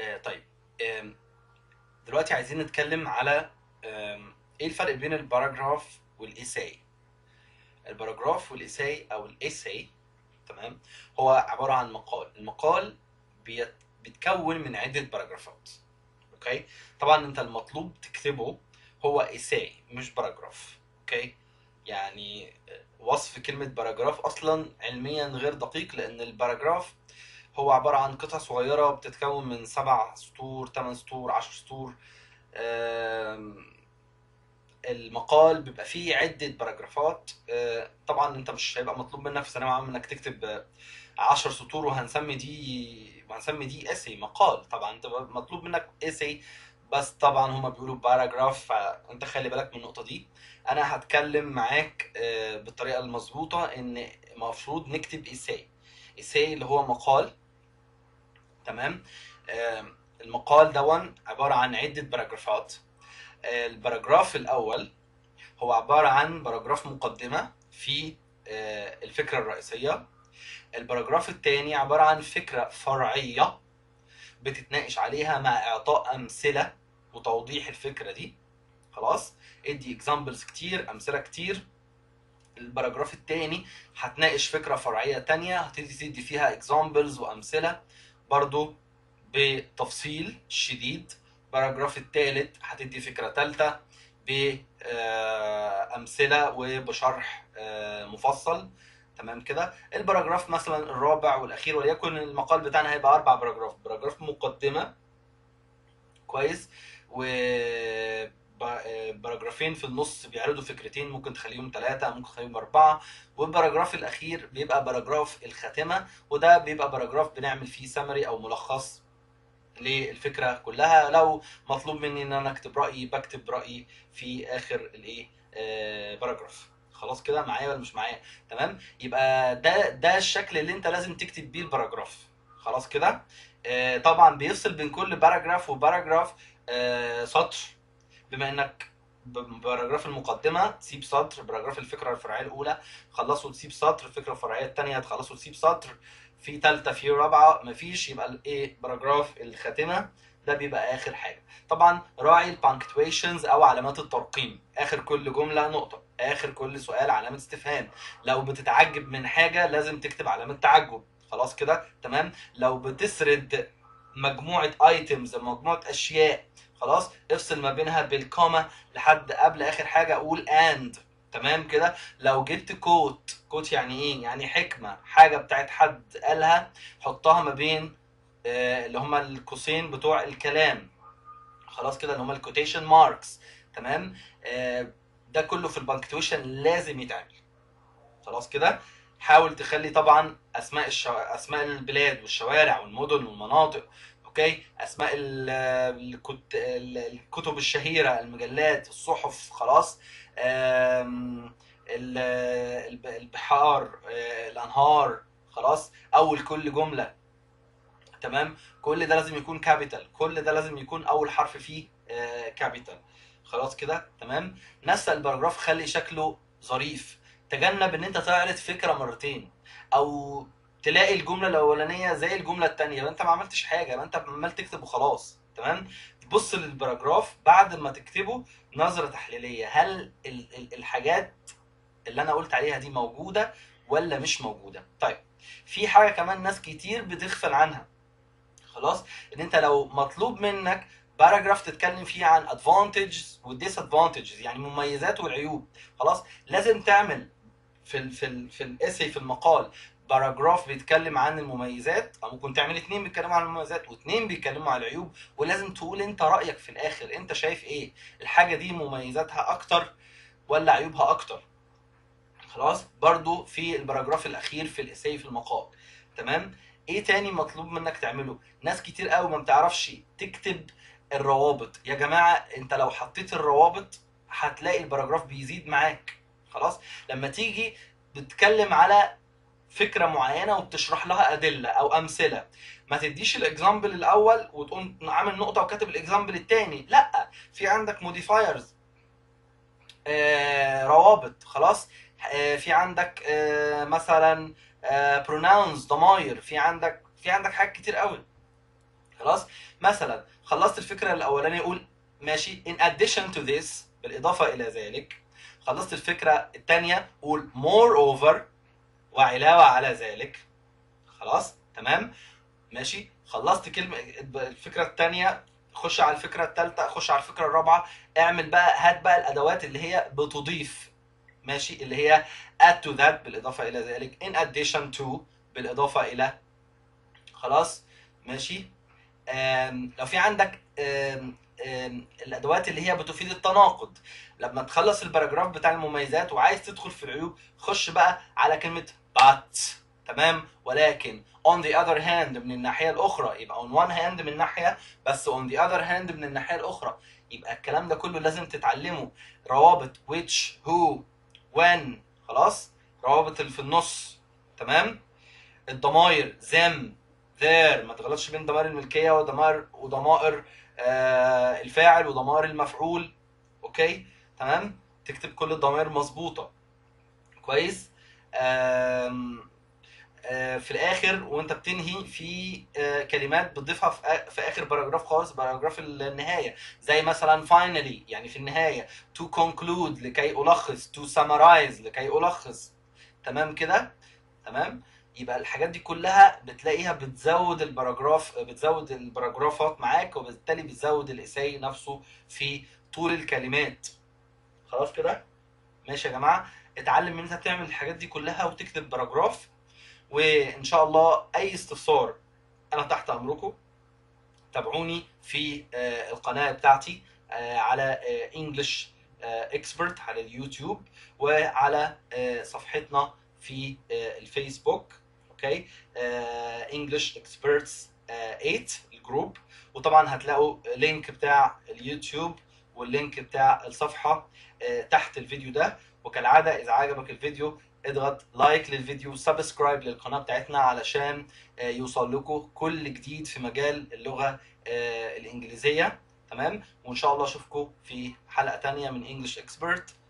آه طيب آم، دلوقتي عايزين نتكلم على آم، ايه الفرق بين الباراجراف والايساي الباراجراف والايساي او الايساي تمام هو عباره عن مقال المقال بيت... بيتكون من عده باراجرافات اوكي طبعا انت المطلوب تكتبه هو ايساي مش باراجراف اوكي يعني وصف كلمة باراجراف أصلا علميا غير دقيق لأن الباراجراف هو عبارة عن قطع صغيرة بتتكون من سبع سطور ثمان سطور عشر سطور آم، المقال بيبقى فيه عدة باراجرافات آه، طبعا انت مش هيبقى مطلوب منك في ثانوية عامة انك تكتب آه، عشر سطور وهنسمي دي وهنسمي دي اسي مقال طبعا انت مطلوب منك اسي بس طبعا هما بيقولوا باراجراف فانت خلي بالك من النقطة دي انا هتكلم معاك آه، بالطريقة المظبوطة ان المفروض نكتب اساي اساي اللي هو مقال تمام آم، المقال دون عبارة عن عدة باراجرافات آه، الباراجراف الأول هو عبارة عن باراجراف مقدمة في آه، الفكرة الرئيسية الباراجراف الثاني عبارة عن فكرة فرعية بتتناقش عليها مع إعطاء أمثلة وتوضيح الفكرة دي خلاص ادي اكزامبلز كتير أمثلة كتير الباراجراف الثاني هتناقش فكرة فرعية تانية هتدي تدي فيها اكزامبلز وأمثلة برضو بتفصيل شديد الباراجراف الثالث هتدي فكرة ثالثة بأمثلة وبشرح آه، مفصل تمام كده الباراجراف مثلا الرابع والأخير وليكن المقال بتاعنا هيبقى أربع باراجراف باراجراف مقدمة كويس و با- آه، باراجرافين في النص بيعرضوا فكرتين ممكن تخليهم ثلاثة ممكن تخليهم أربعة والباراجراف الأخير بيبقى باراجراف الخاتمة وده بيبقى باراجراف بنعمل فيه سمري أو ملخص للفكره كلها لو مطلوب مني ان انا اكتب رايي بكتب رايي في اخر الايه آه باراجراف خلاص كده معايا ولا مش معايا تمام يبقى ده ده الشكل اللي انت لازم تكتب بيه الباراجراف خلاص كده آه طبعا بيفصل بين كل باراجراف وباراجراف آه سطر بما انك ب- باراجراف المقدمه تسيب سطر باراجراف الفكره الفرعيه الاولى خلصوا تسيب سطر الفكره الفرعيه الثانيه تخلصوا تسيب سطر في ثالثه في رابعه مفيش يبقى الايه باراجراف الخاتمه ده بيبقى اخر حاجه طبعا راعي البانكتويشنز او علامات الترقيم اخر كل جمله نقطه اخر كل سؤال علامه استفهام لو بتتعجب من حاجه لازم تكتب علامه تعجب خلاص كده تمام لو بتسرد مجموعه ايتمز مجموعه اشياء خلاص افصل ما بينها بالكوما لحد قبل اخر حاجه اقول اند تمام كده لو جبت كوت كوت يعني ايه يعني حكمه حاجه بتاعت حد قالها حطها ما بين آه، اللي هما القوسين بتوع الكلام خلاص كده اللي هما الكوتيشن ماركس تمام آه، ده كله في البنكتويشن لازم يتعمل خلاص كده حاول تخلي طبعا اسماء الشو... اسماء البلاد والشوارع والمدن والمناطق اوكي اسماء ال... الكت... الكتب الشهيره المجلات الصحف خلاص آم، ال- الب- البحار آه، الانهار خلاص اول كل جمله تمام كل ده لازم يكون كابيتال كل ده لازم يكون اول حرف فيه كابيتال خلاص كده تمام نسق الباراجراف خلي شكله ظريف تجنب ان انت تعرض فكره مرتين او تلاقي الجمله الاولانيه زي الجمله الثانيه يبقى انت ما عملتش حاجه يبقى انت عمال تكتب وخلاص تمام تبص للباراجراف بعد ما تكتبه نظره تحليليه هل ال- ال- الحاجات اللي انا قلت عليها دي موجوده ولا مش موجوده طيب في حاجه كمان ناس كتير بتغفل عنها خلاص ان انت لو مطلوب منك باراجراف تتكلم فيه عن ادفانتجز وديس ادفانتجز يعني مميزات والعيوب خلاص لازم تعمل في ال في ال في الاسي في المقال باراجراف بيتكلم عن المميزات او ممكن تعمل اتنين بيتكلموا عن المميزات واتنين بيتكلموا عن العيوب ولازم تقول انت رايك في الاخر انت شايف ايه الحاجه دي مميزاتها اكتر ولا عيوبها اكتر خلاص برضو في الباراجراف الاخير في الاساي في المقال تمام ايه تاني مطلوب منك تعمله ناس كتير قوي ما بتعرفش تكتب الروابط يا جماعه انت لو حطيت الروابط هتلاقي الباراجراف بيزيد معاك خلاص لما تيجي بتتكلم على فكره معينه وبتشرح لها ادله او امثله ما تديش الاكزامبل الاول وتقوم عامل نقطه وكاتب الاكزامبل الثاني لا في عندك موديفايرز روابط خلاص آه، في عندك آه، مثلا بروناونز ضماير في عندك في عندك حاجات كتير قوي خلاص مثلا خلصت الفكره الاولانيه يقول ماشي in addition to this بالاضافه الى ذلك خلصت الفكره الثانيه قول moreover وعلاوه على ذلك خلاص تمام ماشي خلصت كلمه الفكره الثانيه خش على الفكره الثالثه خش على الفكره الرابعه اعمل بقى هات بقى الادوات اللي هي بتضيف ماشي اللي هي add to that بالاضافه الى ذلك in addition to بالاضافه الى خلاص ماشي آم، لو في عندك آم، آم، الادوات اللي هي بتفيد التناقض لما تخلص الباراجراف بتاع المميزات وعايز تدخل في العيوب خش بقى على كلمه but تمام ولكن on the other hand من الناحيه الاخرى يبقى on one hand من ناحيه بس on the other hand من الناحيه الاخرى يبقى الكلام ده كله لازم تتعلمه روابط which who when خلاص روابط اللي في النص تمام الضمائر them their ما تغلطش بين ضمائر الملكيه وضمائر وضمائر آه الفاعل وضمائر المفعول اوكي تمام تكتب كل الضمائر مظبوطه كويس آم، آه، في الاخر وانت بتنهي في آه، كلمات بتضيفها في آ- في اخر باراجراف خالص باراجراف النهايه زي مثلا finally يعني في النهايه to conclude لكي الخص to summarize لكي الخص تمام كده تمام يبقى الحاجات دي كلها بتلاقيها بتزود الباراجراف بتزود الباراجرافات معاك وبالتالي بتزود الاساي نفسه في طول الكلمات خلاص كده ماشي يا جماعه اتعلم ان انت تعمل الحاجات دي كلها وتكتب باراجراف وان شاء الله اي استفسار انا تحت امركم تابعوني في آه، القناه بتاعتي آه، على انجلش اكسبرت على اليوتيوب وعلى آه، صفحتنا في آه، الفيسبوك اوكي انجلش اكسبرتس 8 الجروب وطبعا هتلاقوا لينك بتاع اليوتيوب واللينك بتاع الصفحه آه، تحت الفيديو ده وكالعاده اذا عجبك الفيديو اضغط لايك للفيديو سبسكرايب للقناه بتاعتنا علشان آه، يوصل لكم كل جديد في مجال اللغه آه، الانجليزيه تمام وان شاء الله اشوفكم في حلقه تانية من انجلش اكسبرت